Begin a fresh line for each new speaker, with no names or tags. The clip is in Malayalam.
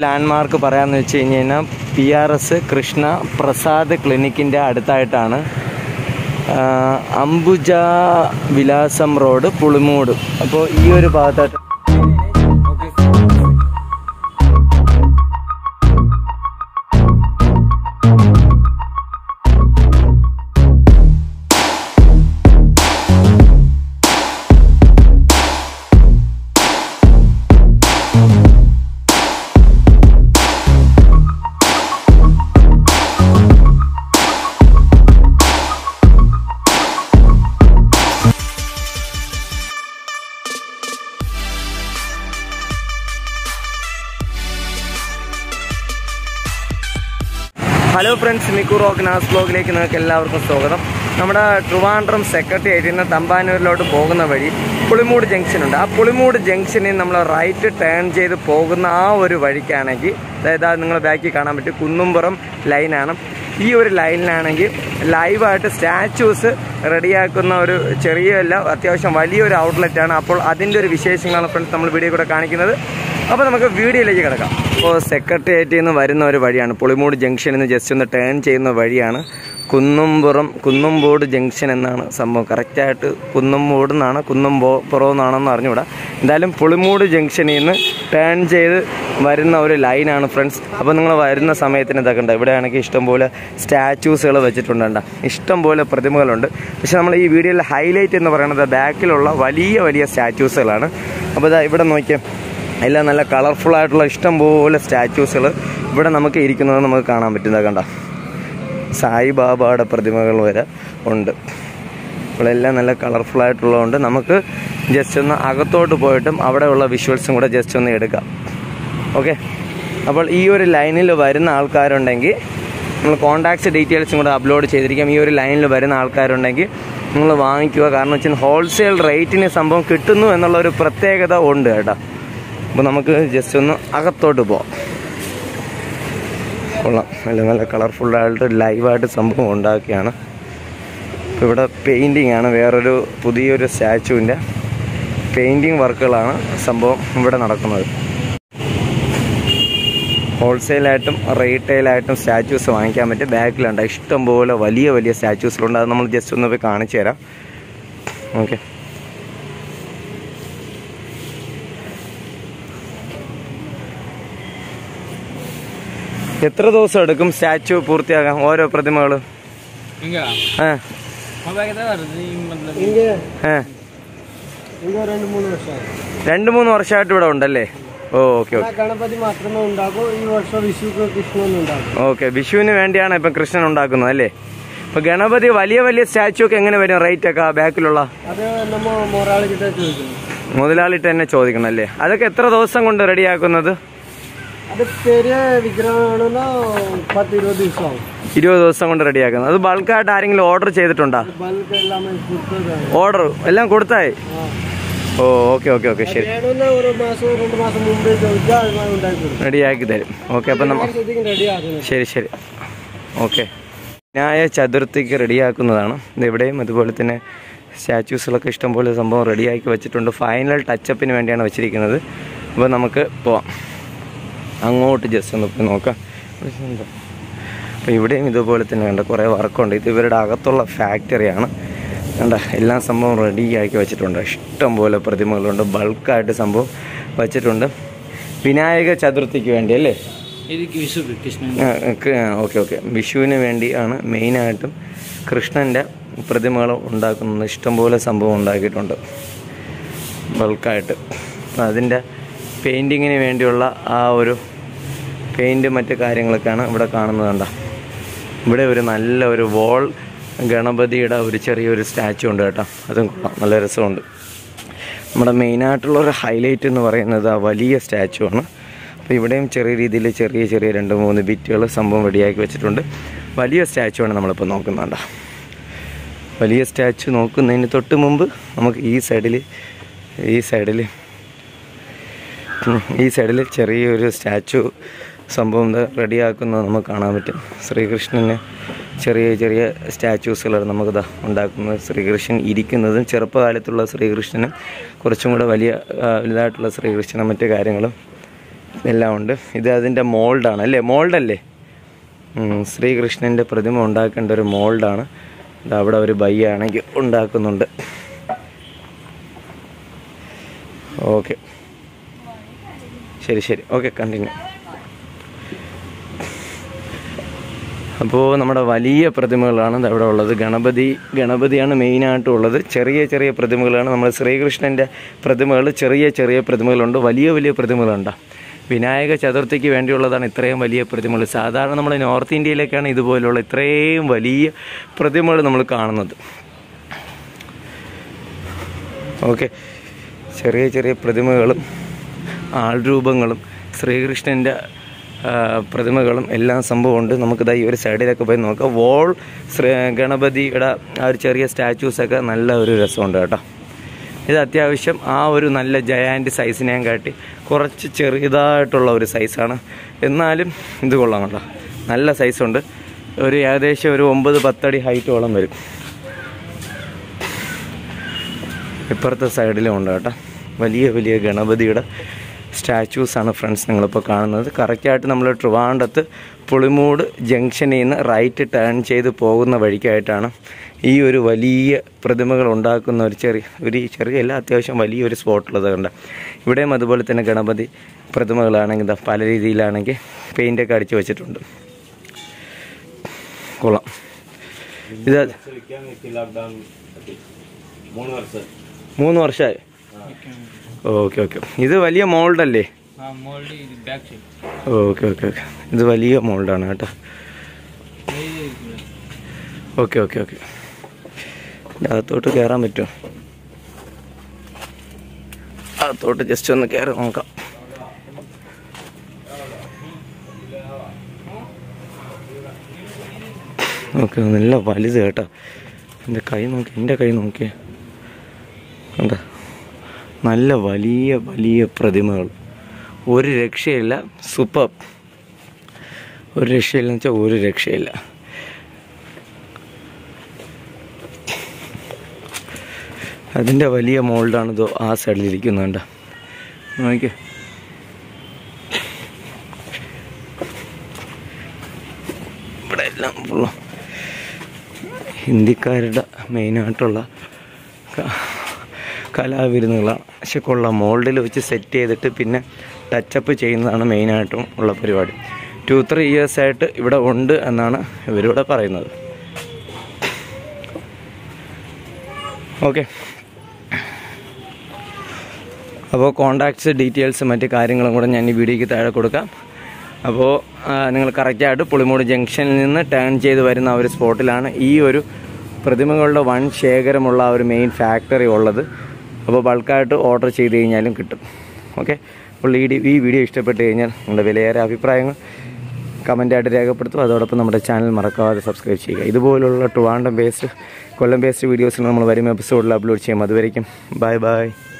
ലാൻഡ്മാർക്ക് പറയാമെന്ന് വെച്ച് കഴിഞ്ഞ് കഴിഞ്ഞാൽ P R S Krishna Prasad ക്ലിനിക്കിൻ്റെ അടുത്തായിട്ടാണ് ആ, അംബുജ വിലാസം റോഡ് പുളിമൂട് അപ്പോൾ ഈ ഒരു ഭാഗത്തായിട്ട് ഹലോ ഫ്രണ്ട്സ് മിക്കു റോക്ക് നാസ് ബ്ലോഗിലേക്ക് നിങ്ങൾക്ക് എല്ലാവർക്കും സ്വാഗതം നമ്മുടെ ട്രിവാൻഡ്രം സെക്രട്ടേറിയറ്റിൽ നിന്ന് തമ്പാനൂരിലോട്ട് പോകുന്ന വഴി പുളിമൂട് ജംഗ്ഷൻ ഉണ്ട് ആ പുളിമൂട് ജംഗ്ഷനിൽ നമ്മൾ റൈറ്റ് ടേൺ ചെയ്ത് പോകുന്ന ആ ഒരു വഴിക്കാണെങ്കിൽ അതായത് അത് നിങ്ങൾ ബാക്കിൽ കാണാൻ പറ്റും കുന്നുംപുറം ലൈനാണ് ഈ ഒരു ലൈനിലാണെങ്കിൽ ലൈവായിട്ട് സ്റ്റാച്യൂസ് റെഡിയാക്കുന്ന ഒരു ചെറിയല്ല അത്യാവശ്യം വലിയൊരു ഔട്ട്ലെറ്റാണ് അപ്പോൾ അതിൻ്റെ ഒരു വിശേഷങ്ങളാണ് ഫ്രണ്ട്സ് നമ്മൾ വീഡിയോ കൂടെ കാണിക്കുന്നത് അപ്പോൾ നമുക്ക് വീഡിയോയിലേക്ക് കിടക്കാം അപ്പോൾ സെക്രട്ടേറിയറ്റിൽ നിന്ന് വരുന്ന ഒരു വഴിയാണ് പുളിമൂട് ജംഗ്ഷനിൽ നിന്ന് ജസ്റ്റ് ഒന്ന് ടേൺ ചെയ്യുന്ന വഴിയാണ് കുന്നുംപുറം കുന്നുംപോട് ജംഗ്ഷൻ എന്നാണ് സംഭവം കറക്റ്റായിട്ട് കുന്നുംപോട് എന്നാണ് കുന്നുംപോ പുറം എന്നാണെന്ന് അറിഞ്ഞുകൂടാ എന്തായാലും പുളിമൂട് ജംഗ്ഷനിൽ നിന്ന് ടേൺ ചെയ്ത് വരുന്ന ഒരു ലൈനാണ് ഫ്രണ്ട്സ് അപ്പോൾ നിങ്ങൾ വരുന്ന സമയത്തിന് ഇതൊക്കെ ഉണ്ട് ഇവിടെയാണെങ്കിൽ ഇഷ്ടംപോലെ സ്റ്റാച്യൂസുകൾ വെച്ചിട്ടുണ്ട് ഇഷ്ടംപോലെ പ്രതിമകളുണ്ട് പക്ഷെ നമ്മൾ ഈ വീഡിയോയിൽ ഹൈലൈറ്റ് എന്ന് പറയുന്നത് ബാക്കിലുള്ള വലിയ വലിയ സ്റ്റാച്യൂസുകളാണ് അപ്പോൾ ഇതാ ഇവിടെ നോക്കിയാൽ എല്ലാം നല്ല കളർഫുൾ ആയിട്ടുള്ള ഇഷ്ടം പോലെ സ്റ്റാച്യൂസുകൾ ഇവിടെ നമുക്ക് ഇരിക്കുന്നത് നമുക്ക് കാണാൻ പറ്റുന്നത് കണ്ട സായിബാബയുടെ പ്രതിമകൾ വരെ ഉണ്ട് ഇവിടെല്ലാം നല്ല കളർഫുൾ ആയിട്ടുള്ളതുകൊണ്ട് നമുക്ക് ജസ്റ്റ് ഒന്ന് അകത്തോട്ട് പോയിട്ടും അവിടെയുള്ള വിഷ്വൽസും കൂടെ ജസ്റ്റ് ഒന്ന് എടുക്കാം ഓക്കെ അപ്പോൾ ഈ ഒരു ലൈനിൽ വരുന്ന ആൾക്കാരുണ്ടെങ്കിൽ നമ്മൾ കോൺടാക്ട്സ് ഡീറ്റെയിൽസും കൂടെ അപ്ലോഡ് ചെയ്തിരിക്കാം ഈ ഒരു ലൈനിൽ വരുന്ന ആൾക്കാരുണ്ടെങ്കിൽ നിങ്ങൾ വാങ്ങിക്കുക കാരണം വെച്ചാൽ ഹോൾസെയിൽ റേറ്റിന് സംഭവം കിട്ടുന്നു എന്നുള്ള ഒരു പ്രത്യേകത ഉണ്ട് കേട്ടോ അപ്പോൾ നമുക്ക് ജസ്റ്റ് ഒന്ന് അകത്തോട്ട് പോവാം കൊള്ളാം നല്ല നല്ല കളർഫുള്ളായിട്ട് ലൈവായിട്ട് സംഭവം ഉണ്ടാക്കിയാണ് ഇപ്പോൾ ഇവിടെ പെയിൻറ്റിങ് ആണ് വേറൊരു പുതിയൊരു സ്റ്റാച്ചുവിൻ്റെ പെയിൻറ്റിങ് വർക്കുകളാണ് സംഭവം ഇവിടെ നടക്കുന്നത് ഹോൾസെയിലായിട്ടും റീറ്റെയിലായിട്ടും സ്റ്റാച്യൂസ് വാങ്ങിക്കാൻ പറ്റും ബാക്കിലുണ്ട് ഇഷ്ടംപോലെ വലിയ വലിയ സ്റ്റാച്യൂസിലുണ്ട് അത് നമ്മൾ ജസ്റ്റ് ഒന്ന് പോയി കാണിച്ചു തരാം ഓക്കെ എത്ര ദിവസം എടുക്കും സ്റ്റാച്ചു പൂർത്തിയാകാൻ ഓരോ പ്രതിമകൾ
ಹಿಂಗ
ആ
मतलब
ಹಿಂಗೆ
ആ
ಹಿಂಗೆ రెండు మూడు వర్షాలు
രണ്ട് മൂന്ന് വർഷമായിട്ട് ഇവിടെ ഉണ്ടല്ലേ ഓ ഓക്കെ
నా గణపతి మాత్రమే ఉండాకు ఈ వర్షం విషుకు కృష్ణన్ ఉండాకు
ഓക്കെ വിഷുവിന് വേണ്ടിയാണ് ഇപ്പം കൃഷ്ണൻ ഉണ്ടാക്കുന്നത് അല്ലേ ഇപ്പൊ ഗണപതി വലിയ വലിയ സ്റ്റാച്ചു ഒക്കെ എങ്ങനെ വരും റേറ്റ് ഒക്കെ ബാക്കിലുള്ള
అదే ನಮ್ಮ మొరాళి గిట్ట చూసింది
മുതലാളിട്ട് തന്നെ ചോദിക്കണം അല്ലേ അതൊക്കെ എത്ര ദിവസം കൊണ്ട് റെഡിയാക്കുന്നത്
అదే పెరియ విగ్రహంలో పది ఇరవై దివసం ఆகும்
ഇരുപത് ദിവസം കൊണ്ട് റെഡിയാക്കുന്നത് അത് ബൾക്കായിട്ട് ആരെങ്കിലും ഓർഡർ ചെയ്തിട്ടുണ്ടോ
బల్క్ ఎల్లామే కుడుతుంది
ഓർഡർ എല്ലാം കൊടുത്തായി ഓ ഓക്കെ ഓക്കെ ഓക്കെ ശരി
ఏడున్నా ఒక మాసం రెండు మాసం ముందే ఉద్యోగం ఉంటాయి
റെഡിയാക്കി തരും ഓക്കെ അപ്പം നമ്മ
రెడీ అవుతుంది
ശരി ശരി ഓക്കെ ന്യായ ചതുർത്ഥിക്ക് റെഡിയാക്കുന്നതാണ് ഇത് ഇവിടെയും അതുപോലെ തന്നെ സ്റ്റാച്യൂസുകളൊക്കെ ഇഷ്ടംപോലെ സംഭവം റെഡിയാക്കി വെച്ചിട്ടുണ്ട് ഫൈനൽ ടച്ചപ്പിന് വേണ്ടിയാണ് വെച്ചിരിക്കുന്നത് അപ്പോൾ നമുക്ക് പോവാം അങ്ങോട്ട് ജസ്റ്റ് ഒന്ന് പോയി നോക്കാം അപ്പോൾ ഇവിടെയും ഇതുപോലെ തന്നെ കണ്ട കുറേ വർക്കുണ്ട് ഇത് ഇവരുടെ അകത്തുള്ള ഫാക്ടറിയാണ് കണ്ട എല്ലാ സംഭവം റെഡിയാക്കി വെച്ചിട്ടുണ്ട് ഇഷ്ടംപോലെ പ്രതിമകളുണ്ട് ബൾക്കായിട്ട് സംഭവം വെച്ചിട്ടുണ്ട് വിനായക ചതുർത്ഥിക്ക് വേണ്ടി അല്ലേ
ಇದಕ್ಕೆ ವಿಷು ಕೃಷ್ಣ
ഓക്കെ ഓക്കെ വിഷുവിന് വേണ്ടിയാണ് മെയിനായിട്ടും കൃഷ്ണൻ്റെ പ്രതിമകൾ ഉണ്ടാക്കുന്നത് ഇഷ്ടംപോലെ സംഭവം ഉണ്ടാക്കിയിട്ടുണ്ട് ബൾക്കായിട്ട് അപ്പം അതിൻ്റെ പെയിൻറ്റിങ്ങിന് വേണ്ടിയുള്ള ആ ഒരു പെയിൻറ്റ് മറ്റ് കാര്യങ്ങളൊക്കെയാണ് ഇവിടെ കാണുന്നത് കണ്ട ഇവിടെ ഒരു നല്ല ഒരു വോൾ ഗണപതിയുടെ ഒരു ചെറിയൊരു സ്റ്റാച്ചു ഉണ്ട് കേട്ടോ അതും കൊള്ളാം നല്ല രസമുണ്ട് നമ്മുടെ മെയിനായിട്ടുള്ള ഒരു ഹൈലൈറ്റ് എന്ന് പറയുന്നത് ആ വലിയ സ്റ്റാച്ചു ആണ് അപ്പോൾ ഇവിടെയും ചെറിയ രീതിയിൽ ചെറിയ ചെറിയ രണ്ട് മൂന്ന് ബിറ്റുകൾ സംഭവം റെഡിയാക്കി വെച്ചിട്ടുണ്ട് വലിയ സ്റ്റാച്ചു ആണ് നമ്മളിപ്പോൾ നോക്കുന്നുണ്ട് വലിയ സ്റ്റാച്ചു നോക്കുന്നതിന് തൊട്ട് മുമ്പ് നമുക്ക് ഈ സൈഡിൽ ഈ സൈഡിൽ ഈ സൈഡിൽ ചെറിയൊരു സ്റ്റാച്ചു സംഭവം റെഡിയാക്കുന്നത് നമുക്ക് കാണാൻ പറ്റും ശ്രീകൃഷ്ണന് ചെറിയ ചെറിയ സ്റ്റാച്യൂസുകളാണ് നമുക്കിതാ ഉണ്ടാക്കുന്നത് ശ്രീകൃഷ്ണൻ ഇരിക്കുന്നതും ചെറുപ്പകാലത്തുള്ള ശ്രീകൃഷ്ണനും കുറച്ചും കൂടെ വലിയ ആ, വലുതായിട്ടുള്ള ശ്രീകൃഷ്ണനും മറ്റു കാര്യങ്ങളും എല്ലാം ഉണ്ട് ഇത് അതിൻ്റെ മോൾഡാണ് അല്ലേ മോൾഡല്ലേ ഉം, ശ്രീകൃഷ്ണൻ്റെ പ്രതിമ ഉണ്ടാക്കേണ്ട ഒരു മോൾഡാണ് ഇത് അവിടെ ഒരു ബയ്യാണെങ്കിൽ ഉണ്ടാക്കുന്നുണ്ട് ഓക്കെ ശരി ശരി ഓക്കെ കണ്ടിന്യൂ അപ്പോൾ നമ്മുടെ വലിയ പ്രതിമകളാണ് ദാ ഇവിടെ ഉള്ളത് ഗണപതി ഗണപതിയാണ് മെയിനായിട്ടും ഉള്ളത് ചെറിയ ചെറിയ പ്രതിമകളാണ് നമ്മൾ ശ്രീകൃഷ്ണൻ്റെ പ്രതിമകൾ ചെറിയ ചെറിയ പ്രതിമകളുണ്ട് വലിയ വലിയ പ്രതിമകളുണ്ട് വിനായക ചതുർത്ഥിക്ക് വേണ്ടിയുള്ളതാണ് ഇത്രയും വലിയ പ്രതിമകൾ സാധാരണ നമ്മൾ നോർത്ത് ഇന്ത്യയിലേക്കാണ് ഇതുപോലുള്ള ഇത്രയും വലിയ പ്രതിമകൾ നമ്മൾ കാണുന്നത് ഓക്കെ ചെറിയ ചെറിയ പ്രതിമകളും ആൾരൂപങ്ങളും ശ്രീകൃഷ്ണൻ്റെ ആ, പ്രതിമകളും എല്ലാം സംഭവമുണ്ട് നമുക്കിതാ ഈ ഒരു സൈഡിലൊക്കെ പോയി നോക്കാം വോൾ ശ്രീ ഗണപതിയുടെ ആ ഒരു ചെറിയ സ്റ്റാച്യൂസൊക്കെ നല്ല ഒരു രസമുണ്ട് കേട്ടോ ഇത് അത്യാവശ്യം ആ ഒരു നല്ല ജയാൻറ്റ് സൈസിനെയും കാട്ടി കുറച്ച് ചെറിയതായിട്ടുള്ള ഒരു സൈസാണ് എന്നാലും ഇത് കൊള്ളാം കേട്ടോ നല്ല സൈസുണ്ട് ഒരു ഏകദേശം ഒരു ഒമ്പത് പത്തടി ഹൈറ്റോളം വരും ഇപ്പുറത്തെ സൈഡിലും ഉണ്ട് കേട്ടോ വലിയ വലിയ ഗണപതിയുടെ സ്റ്റാച്യൂസാണ് ഫ്രണ്ട്സ് നിങ്ങളിപ്പോൾ കാണുന്നത് കറക്റ്റായിട്ട് നമ്മൾ ട്രിവാൻഡത്ത് പുളിമൂട് ജംഗ്ഷനിൽ നിന്ന് റൈറ്റ് ടേൺ ചെയ്ത് പോകുന്ന വഴിക്കായിട്ടാണ് ഈ ഒരു വലിയ പ്രതിമകൾ ഉണ്ടാക്കുന്ന ഒരു ചെറിയ ഒരു ചെറിയ അല്ല അത്യാവശ്യം വലിയൊരു സ്പോട്ടുള്ളത് കണ്ട ഇവിടെയും അതുപോലെ തന്നെ ഗണപതി പ്രതിമകളാണെങ്കിൽ ദാ പല രീതിയിലാണെങ്കിൽ പെയിൻ്റൊക്കെ അടിച്ച് വെച്ചിട്ടുണ്ട് കൊള്ളാം ഇത് മൂന്ന് വർഷമായി ഓക്കെ ഓക്കെ ഇത് വലിയ മോൾഡല്ലേ
हाँ मोल्ड ఇది back side
okay okay okay ഇത് വലിയ മോൾഡാണ് കേട്ടോ ഓക്കെ ഓക്കെ ഓക്കെ അകത്തോട്ട് കയറാൻ പറ്റുമോ അകത്തോട്ട് ജസ്റ്റ് ഒന്ന് കയറി നോക്കാം ഓക്കെ നല്ല വലുത് കേട്ടോ എൻ്റെ കൈ നോക്കി എൻ്റെ കൈ നോക്കിയേ കണ്ടോ നല്ല വലിയ വലിയ പ്രതിമകൾ ഒരു രക്ഷയില്ല സൂപ്പർ ഒരു രക്ഷയില്ലെന്ന് വെച്ചാൽ ഒരു രക്ഷയില്ല അതിൻ്റെ വലിയ മോൾഡാണ് ഇതോ ആ സൈഡിൽ ഇരിക്കുന്നുണ്ട് നോക്കിയേ ഇവിടെ എല്ലാം ഫുള്ള ഹിന്ദിക്കാരുടെ മെയിനായിട്ടുള്ള ക- കലാവിരുന്നുകളാണ് പക്ഷെ കൊള്ളാം മോൾഡിൽ വെച്ച് സെറ്റ് ചെയ്തിട്ട് പിന്നെ ടച്ചപ്പ് ചെയ്യുന്നതാണ് മെയിനായിട്ടും ഉള്ള പരിപാടി ടു ത്രീ ഇയേഴ്സായിട്ട് ഇവിടെ ഉണ്ട് എന്നാണ് ഇവരിവിടെ പറയുന്നത് ഓക്കെ അപ്പോൾ കോണ്ടാക്ട്സ് ഡീറ്റെയിൽസ് മറ്റ് കാര്യങ്ങളും കൂടെ ഞാൻ ഈ വീഡിയോയ്ക്ക് താഴെ കൊടുക്കാം അപ്പോൾ നിങ്ങൾ കറക്റ്റായിട്ട് പുളിമൂട് ജംഗ്ഷനിൽ നിന്ന് ടേൺ ചെയ്ത് വരുന്ന ആ ഒരു സ്പോട്ടിലാണ് ഈ ഒരു പ്രതിമകളുടെ വൻ ശേഖരമുള്ള ആ ഒരു മെയിൻ ഫാക്ടറി ഉള്ളത് അപ്പോൾ ബൾക്കായിട്ട് ഓർഡർ ചെയ്ത് കഴിഞ്ഞാലും കിട്ടും ഓക്കെ അപ്പോൾ ഈ ഡി- ഈ വീഡിയോ ഇഷ്ടപ്പെട്ട് കഴിഞ്ഞാൽ നിങ്ങളുടെ വിലയേറെ അഭിപ്രായങ്ങൾ കമൻറ്റായിട്ട് രേഖപ്പെടുത്തും അതോടൊപ്പം നമ്മുടെ ചാനൽ മറക്കാതെ സബ്സ്ക്രൈബ് ചെയ്യുക ഇതുപോലുള്ള Trivandrum based Kollam based videos നമ്മൾ വരും എപ്പിസോഡിൽ അപ്ലോഡ് ചെയ്യും അതുവരയ്ക്കും ബൈ ബൈ